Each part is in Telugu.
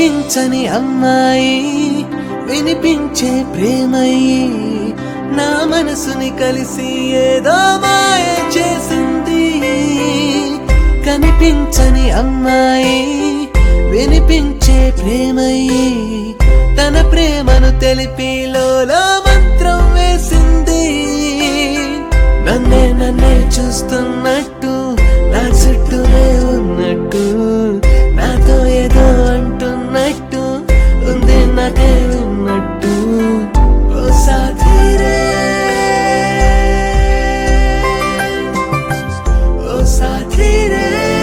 కనిపించని అమ్మాయి వినిపించే ప్రేమయ్యి నా మనసుని కలిసి ఏదో మాయ చేసింది కనిపించని అమ్మాయి వినిపించే ప్రేమయ్యి తన ప్రేమను తెలిపి లోలో మంత్రం వేసింది నన్నే నన్నే చూస్తున్నట్టు నా చుట్టూనే ఉన్నట్టు నాతో ఏదో అంటున్నట్టు ఉంది నాకే ఉన్నట్టు ఓ సాథీరే ఓ సాథీరే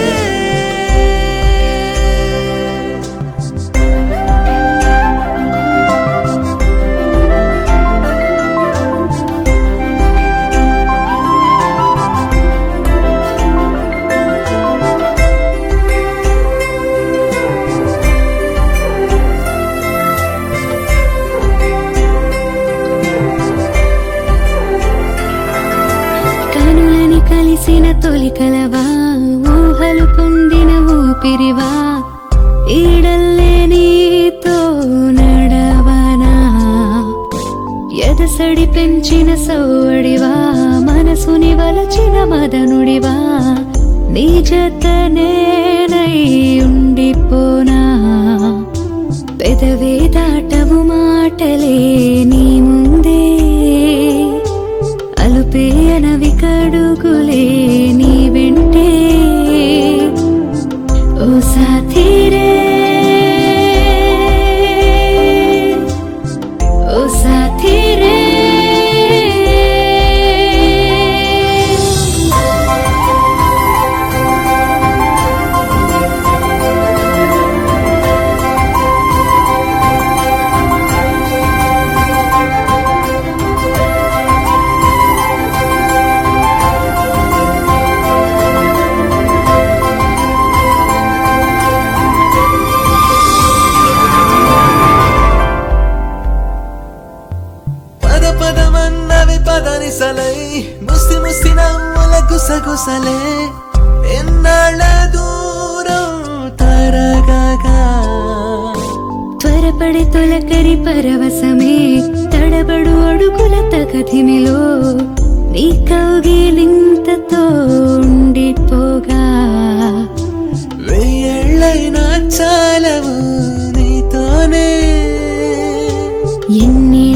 కనులని కలిసిన తొలి కలవా ఊహలు పొందిన ఊపిరివా ఈడల్లే నీతో నడవనా ఎదసడి పెంచిన సౌడివా మనసుని వలచిన మదనుడివా నీ జత నేనై ఉండిపోనా పెదవే దాటవు మాటలే నీ ముందే అలుపే అనవి కడుగులే నీ వెంటే ఓ సాథీరే ఓ సాథీరే పద పదమన్నవి పదనిసలై ముసి ముసి నవ్వుల గుసగుసలే ఎన్నాళ్ళ దూరం తరగగా త్వరపడి తొలకరి పరవశమే తడబడు అడుగుల తగధిమిలో నీ కౌగిలింతతో ఉండిపోగా వెయ్యేళ్ళైనా చాలవు నీతోనే ఎన్ని